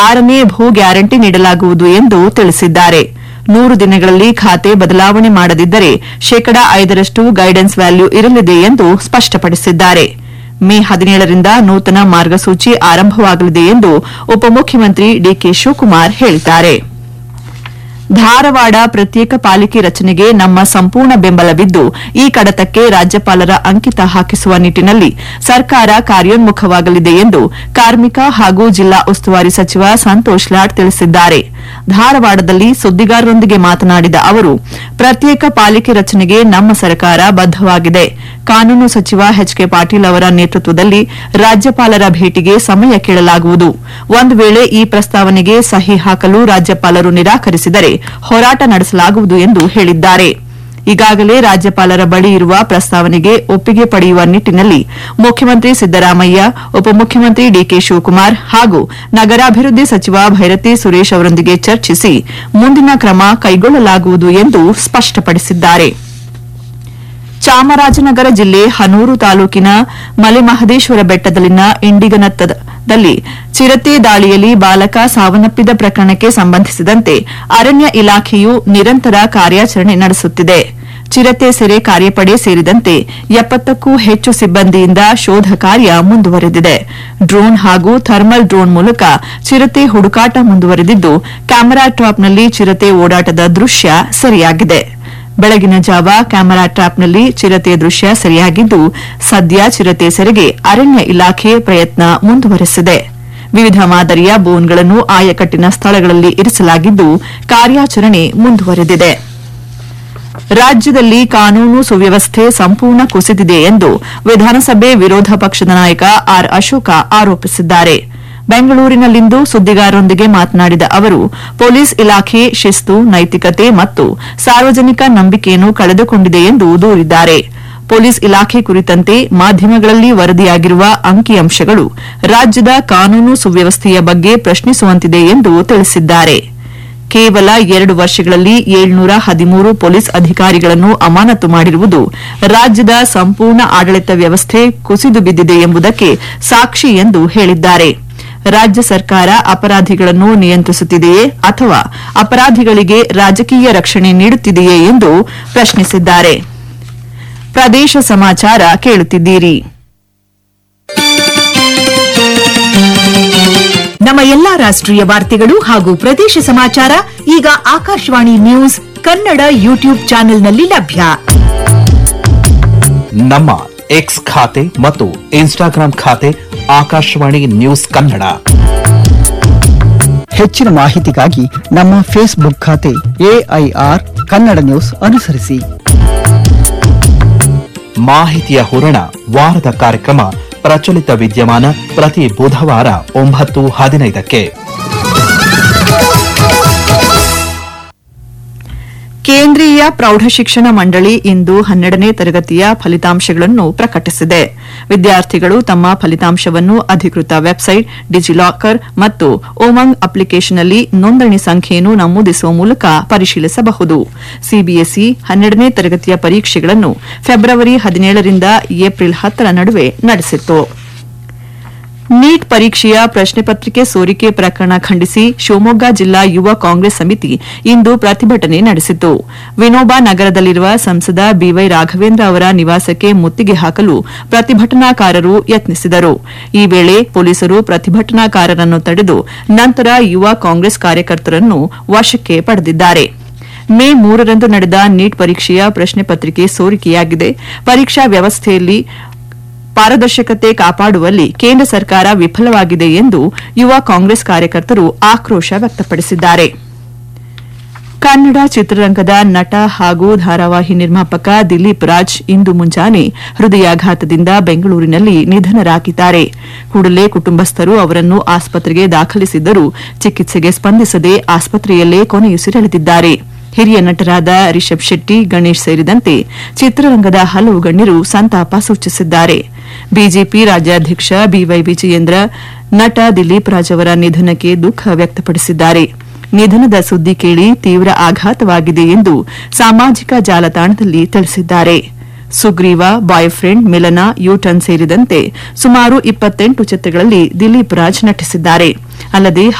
ಆರನೇ ಭೂ ಗ್ಯಾರಂಟಿ ನೀಡಲಾಗುವುದು ಎಂದು ತಿಳಿಸಿದ್ದಾರೆ ನೂರು ದಿನಗಳಲ್ಲಿ ಖಾತೆ ಬದಲಾವಣೆ ಮಾಡದಿದ್ದರೆ ಶೇಕಡಾ ಐದರಷ್ಟು ಗೈಡೆನ್ಸ್ ವ್ಯಾಲ್ಯೂ ಇರಲಿದೆ ಎಂದು ಸ್ಪಷ್ಟಪಡಿಸಿದ್ದಾರೆ ಮೇ ಹದಿನೇಳರಿಂದ ನೂತನ ಮಾರ್ಗಸೂಚಿ ಆರಂಭವಾಗಲಿದೆ ಎಂದು ಉಪಮುಖ್ಯಮಂತ್ರಿ ಡಿಕೆ ಶಿವಕುಮಾರ್ ಹೇಳಿದ್ದಾರೆ ಧಾರವಾಡ ಪ್ರತ್ಯೇಕ ಪಾಲಿಕೆ ರಚನೆಗೆ ನಮ್ಮ ಸಂಪೂರ್ಣ ಬೆಂಬಲವಿದ್ದು ಈ ಕಡತಕ್ಕೆ ರಾಜ್ಯಪಾಲರ ಅಂಕಿತ ಹಾಕಿಸುವ ನಿಟ್ಟಿನಲ್ಲಿ ಸರ್ಕಾರ ಕಾರ್ಯೋನ್ಮುಖವಾಗಲಿದೆ ಎಂದು ಕಾರ್ಮಿಕ ಹಾಗೂ ಜಿಲ್ಲಾ ಉಸ್ತುವಾರಿ ಸಚಿವ ಸಂತೋಷ್ ಲಾಡ್ ತಿಳಿಸಿದ್ದಾರೆ ಧಾರವಾಡದಲ್ಲಿ ಸುದ್ದಿಗಾರರೊಂದಿಗೆ ಮಾತನಾಡಿದ ಅವರು ಪ್ರತ್ಯೇಕ ಪಾಲಿಕೆ ರಚನೆಗೆ ನಮ್ಮ ಸರ್ಕಾರ ಬದ್ದವಾಗಿದೆ ಕಾನೂನು ಸಚಿವ ಎಚ್ ಕೆ ಪಾಟೀಲ್ ಅವರ ನೇತೃತ್ವದಲ್ಲಿ ರಾಜ್ಯಪಾಲರ ಭೇಟಿಗೆ ಸಮಯ ಕೇಳಲಾಗುವುದು ಒಂದು ವೇಳೆ ಈ ಪ್ರಸ್ತಾವನೆಗೆ ಸಹಿ ಹಾಕಲು ರಾಜ್ಯಪಾಲರು ನಿರಾಕರಿಸಿದರೆ ಹೋರಾಟ ನಡೆಸಲಾಗುವುದು ಎಂದು ಹೇಳಿದ್ದಾರೆ ಈಗಾಗಲೇ ರಾಜ್ಯಪಾಲರ ಬಳಿ ಇರುವ ಪ್ರಸ್ತಾವನೆಗೆ ಒಪ್ಪಿಗೆ ಪಡೆಯುವ ನಿಟ್ಟಿನಲ್ಲಿ ಮುಖ್ಯಮಂತ್ರಿ ಸಿದ್ದರಾಮಯ್ಯ ಉಪಮುಖ್ಯಮಂತ್ರಿ ಡಿಕೆ ಶಿವಕುಮಾರ್ ಹಾಗೂ ನಗರಾಭಿವೃದ್ಧಿ ಸಚಿವ ಭೈರತಿ ಸುರೇಶ್ ಅವರೊಂದಿಗೆ ಚರ್ಚಿಸಿ ಮುಂದಿನ ಕ್ರಮ ಕೈಗೊಳ್ಳಲಾಗುವುದು ಎಂದು ಸ್ಪಷ್ಟಪಡಿಸಿದ್ದಾರೆ ಚಾಮರಾಜನಗರ ಜಿಲ್ಲೆ ಹನೂರು ತಾಲೂಕಿನ ಮಲೆಮಹದೇಶ್ವರ ಬೆಟ್ಟದಲ್ಲಿನ ಇಂಡಿಗನತ್ತದಲ್ಲಿ ಚಿರತೆ ದಾಳಿಯಲ್ಲಿ ಬಾಲಕ ಸಾವನ್ನಪ್ಪಿದ ಪ್ರಕರಣಕ್ಕೆ ಸಂಬಂಧಿಸಿದಂತೆ ಅರಣ್ಯ ಇಲಾಖೆಯು ನಿರಂತರ ಕಾರ್ಯಾಚರಣೆ ನಡೆಸುತ್ತಿದೆ ಚಿರತೆ ಸೆರೆ ಕಾರ್ಯಪಡೆ ಸೇರಿದಂತೆ ಎಪ್ಪತ್ತಕ್ಕೂ ಹೆಚ್ಚು ಸಿಬ್ಬಂದಿಯಿಂದ ಶೋಧ ಕಾರ್ಯ ಮುಂದುವರೆದಿದೆ ಡ್ರೋನ್ ಹಾಗೂ ಥರ್ಮಲ್ ಡ್ರೋನ್ ಮೂಲಕ ಚಿರತೆ ಹುಡುಕಾಟ ಮುಂದುವರೆದಿದ್ದು ಕ್ಯಾಮೆರಾ ಟ್ರಾಪ್ನಲ್ಲಿ ಚಿರತೆ ಓಡಾಟದ ದೃಶ್ಯ ಸೆರೆಯಾಗಿದೆ ಬೆಳಗಿನ ಜಾವ ಕ್ಯಾಮೆರಾ ಟ್ರಾಪ್ನಲ್ಲಿ ಚಿರತೆ ದೃಶ್ಯ ಸೆರೆಯಾಗಿದ್ದು ಸದ್ಯ ಚಿರತೆ ಸೆರೆಗೆ ಅರಣ್ಯ ಇಲಾಖೆ ಪ್ರಯತ್ನ ಮುಂದುವರೆಸಿದೆ ವಿವಿಧ ಮಾದರಿಯ ಬೋನ್ಗಳನ್ನು ಆಯಕಟ್ಟಿನ ಸ್ಥಳಗಳಲ್ಲಿ ಇರಿಸಲಾಗಿದ್ದು ಕಾರ್ಯಾಚರಣೆ ಮುಂದುವರೆದಿದೆ ರಾಜ್ಯದಲ್ಲಿ ಕಾನೂನು ಸುವ್ಯವಸ್ಥೆ ಸಂಪೂರ್ಣ ಕುಸಿದಿದೆ ಎಂದು ವಿಧಾನಸಭೆ ವಿರೋಧ ಪಕ್ಷದ ನಾಯಕ ಆರ್ ಅಶೋಕ ಆರೋಪಿಸಿದ್ದಾರೆ ಬೆಂಗಳೂರಿನಲ್ಲಿಂದು ಸುದ್ದಿಗಾರರೊಂದಿಗೆ ಮಾತನಾಡಿದ ಅವರು ಪೊಲೀಸ್ ಇಲಾಖೆ ಶಿಸ್ತು ನೈತಿಕತೆ ಮತ್ತು ಸಾರ್ವಜನಿಕ ನಂಬಿಕೆಯನ್ನು ಕಳೆದುಕೊಂಡಿದೆ ಎಂದು ದೂರಿದ್ದಾರೆ ಪೊಲೀಸ್ ಇಲಾಖೆ ಕುರಿತಂತೆ ಮಾಧ್ಯಮಗಳಲ್ಲಿ ವರದಿಯಾಗಿರುವ ಅಂಕಿಅಂಶಗಳು ರಾಜ್ಯದ ಕಾನೂನು ಸುವ್ಯವಸ್ಥೆಯ ಬಗ್ಗೆ ಪ್ರಶ್ನಿಸುವಂತಿದೆ ಎಂದು ತಿಳಿಸಿದ್ದಾರೆ ಕೇವಲ ಎರಡು ವರ್ಷಗಳಲ್ಲಿ ಏಳ್ನೂರ ಹದಿಮೂರು ಪೊಲೀಸ್ ಅಧಿಕಾರಿಗಳನ್ನು ಅಮಾನತು ಮಾಡಿರುವುದು ರಾಜ್ಯದ ಸಂಪೂರ್ಣ ಆಡಳಿತ ವ್ಯವಸ್ಥೆ ಕುಸಿದು ಬಿದ್ದಿದೆ ಎಂಬುದಕ್ಕೆ ಸಾಕ್ಷಿ ಎಂದು ಹೇಳಿದ್ದಾರೆ ರಾಜ್ಯ ಸರ್ಕಾರ ಅಪರಾಧಿಗಳನ್ನು ನಿಯಂತ್ರಿಸುತ್ತಿದೆಯೇ ಅಥವಾ ಅಪರಾಧಿಗಳಿಗೆ ರಾಜಕೀಯ ರಕ್ಷಣೆ ನೀಡುತ್ತಿದೆಯೇ ಎಂದು ಪ್ರಶ್ನಿಸಿದ್ದಾರೆ ಪ್ರದೇಶ ಸಮಾಚಾರ ಕೇಳುತ್ತಿದ್ದೀರಿ ನಮ್ಮ ಎಲ್ಲಾ ರಾಷ್ಟ್ರೀಯ ವಾರ್ತೆಗಳು ಹಾಗೂ ಪ್ರದೇಶ ಸಮಾಚಾರ ಈಗ ಆಕಾಶವಾಣಿ ನ್ಯೂಸ್ ಕನ್ನಡ ಯೂಟ್ಯೂಬ್ ಚಾನೆಲ್ನಲ್ಲಿ ಲಭ್ಯ ನಮ್ಮ ಎಕ್ಸ್ ಖಾತೆ ಮತ್ತು ಇನ್ಸ್ಟಾಗ್ರಾಂ ಖಾತೆ ಆಕಾಶವಾಣಿ ನ್ಯೂಸ್ ಕನ್ನಡ ಹೆಚ್ಚಿನ ಮಾಹಿತಿಗಾಗಿ ನಮ್ಮ ಫೇಸ್ಬುಕ್ ಖಾತೆ ಎಐಆರ್ ಕನ್ನಡ ನ್ಯೂಸ್ ಅನುಸರಿಸಿ ಮಾಹಿತಿಯ ಹೂರಣ ವಾರದ ಕಾರ್ಯಕ್ರಮ ಪ್ರಚಲಿತ ವಿದ್ಯಮಾನ ಪ್ರತಿ ಬುಧವಾರ ಒಂಬತ್ತು ಹದಿನೈದಕ್ಕೆ ಕೇಂದ್ರೀಯ ಪ್ರೌಢಶಿಕ್ಷಣ ಮಂಡಳಿ ಇಂದು ಹನ್ನೆರಡನೇ ತರಗತಿಯ ಫಲಿತಾಂಶಗಳನ್ನು ಪ್ರಕಟಿಸಿದೆ ವಿದ್ಯಾರ್ಥಿಗಳು ತಮ್ಮ ಫಲಿತಾಂಶವನ್ನು ಅಧಿಕೃತ ವೆಬ್ಸೈಟ್ ಡಿಜಿಲಾಕರ್ ಮತ್ತು ಉಮಂಗ್ ಅಪ್ಲಿಕೇಶನ್ನಲ್ಲಿ ನೋಂದಣಿ ಸಂಖ್ಯೆಯನ್ನು ನಮೂದಿಸುವ ಮೂಲಕ ಪರಿಶೀಲಿಸಬಹುದು ಸಿಬಿಎಸ್ಇ ಹನ್ನೆರಡನೇ ತರಗತಿಯ ಪರೀಕ್ಷೆಗಳನ್ನು ಫೆಬ್ರವರಿ ಹದಿನೇಳರಿಂದ ಏಪ್ರಿಲ್ ಹತ್ತರ ನಡುವೆ ನಡೆಸಿತ್ತು ನೀಟ್ ಪರೀಕ್ಷೆಯ ಪ್ರಶ್ನೆ ಪತ್ರಿಕೆ ಸೋರಿಕೆ ಪ್ರಕರಣ ಖಂಡಿಸಿ ಶಿವಮೊಗ್ಗ ಜಿಲ್ಲಾ ಯುವ ಕಾಂಗ್ರೆಸ್ ಸಮಿತಿ ಇಂದು ಪ್ರತಿಭಟನೆ ನಡೆಸಿತು ವಿನೋಬಾ ನಗರದಲ್ಲಿರುವ ಸಂಸದ ಬಿವೈ ರಾಘವೇಂದ್ರ ಅವರ ನಿವಾಸಕ್ಕೆ ಮುತ್ತಿಗೆ ಹಾಕಲು ಪ್ರತಿಭಟನಾಕಾರರು ಯತ್ನಿಸಿದರು ಈ ವೇಳೆ ಪೊಲೀಸರು ಪ್ರತಿಭಟನಾಕಾರರನ್ನು ತಡೆದು ನಂತರ ಯುವ ಕಾಂಗ್ರೆಸ್ ಕಾರ್ಯಕರ್ತರನ್ನು ವಶಕ್ಕೆ ಪಡೆದಿದ್ದಾರೆ ಮೇ ಮೂರರಂದು ನಡೆದ ನೀಟ್ ಪರೀಕ್ಷೆಯ ಪ್ರಶ್ನೆ ಪತ್ರಿಕೆ ಸೋರಿಕೆಯಾಗಿದೆ ಪರೀಕ್ಷಾ ವ್ಯವಸ್ಥೆಯಲ್ಲಿ ಪಾರದರ್ಶಕತೆ ಕಾಪಾಡುವಲ್ಲಿ ಕೇಂದ್ರ ಸರ್ಕಾರ ವಿಫಲವಾಗಿದೆ ಎಂದು ಯುವ ಕಾಂಗ್ರೆಸ್ ಕಾರ್ಯಕರ್ತರು ಆಕ್ರೋಶ ವ್ಯಕ್ತಪಡಿಸಿದ್ದಾರೆ ಕನ್ನಡ ಚಿತ್ರರಂಗದ ನಟ ಹಾಗೂ ಧಾರಾವಾಹಿ ನಿರ್ಮಾಪಕ ದಿಲೀಪ್ ರಾಜ್ ಇಂದು ಮುಂಜಾನೆ ಹೃದಯಾಘಾತದಿಂದ ಬೆಂಗಳೂರಿನಲ್ಲಿ ನಿಧನರಾಗಿದ್ದಾರೆ ಕೂಡಲೇ ಕುಟುಂಬಸ್ಥರು ಅವರನ್ನು ಆಸ್ಪತ್ರೆಗೆ ದಾಖಲಿಸಿದ್ದರೂ ಚಿಕಿತ್ಸೆಗೆ ಸ್ಪಂದಿಸದೆ ಆಸ್ಪತ್ರೆಯಲ್ಲೇ ಕೊನೆಯುಸಿರೆಳೆದಿದ್ದಾರೆ ಹಿರಿಯ ನಟರಾದ ರಿಷಬ್ ಶೆಟ್ಟಿ ಗಣೇಶ್ ಸೇರಿದಂತೆ ಚಿತ್ರರಂಗದ ಹಲವು ಗಣ್ಯರು ಸಂತಾಪ ಸೂಚಿಸಿದ್ದಾರೆ ಬಿಜೆಪಿ ರಾಜ್ಯಾಧ್ಯಕ್ಷ ಬಿವೈ ವಿಜಯೇಂದ್ರ ನಟ ದಿಲೀಪ್ ರಾಜ್ ಅವರ ನಿಧನಕ್ಕೆ ದುಃಖ ವ್ಯಕ್ತಪಡಿಸಿದ್ದಾರೆ ನಿಧನದ ಸುದ್ದಿ ಕೇಳಿ ತೀವ್ರ ಆಘಾತವಾಗಿದೆ ಎಂದು ಸಾಮಾಜಿಕ ಜಾಲತಾಣದಲ್ಲಿ ತಿಳಿಸಿದ್ದಾರೆ Sugreeva boy friend Milana U turn ಸೇರಿದಂತೆ ಸುಮಾರು ಇಪ್ಪತ್ತೆಂಟು ಚಿತ್ರಗಳಲ್ಲಿ ದಿಲೀಪ್ ರಾಜ್ ನಟಿಸಿದ್ದಾರೆ ಅಲ್ಲದೆ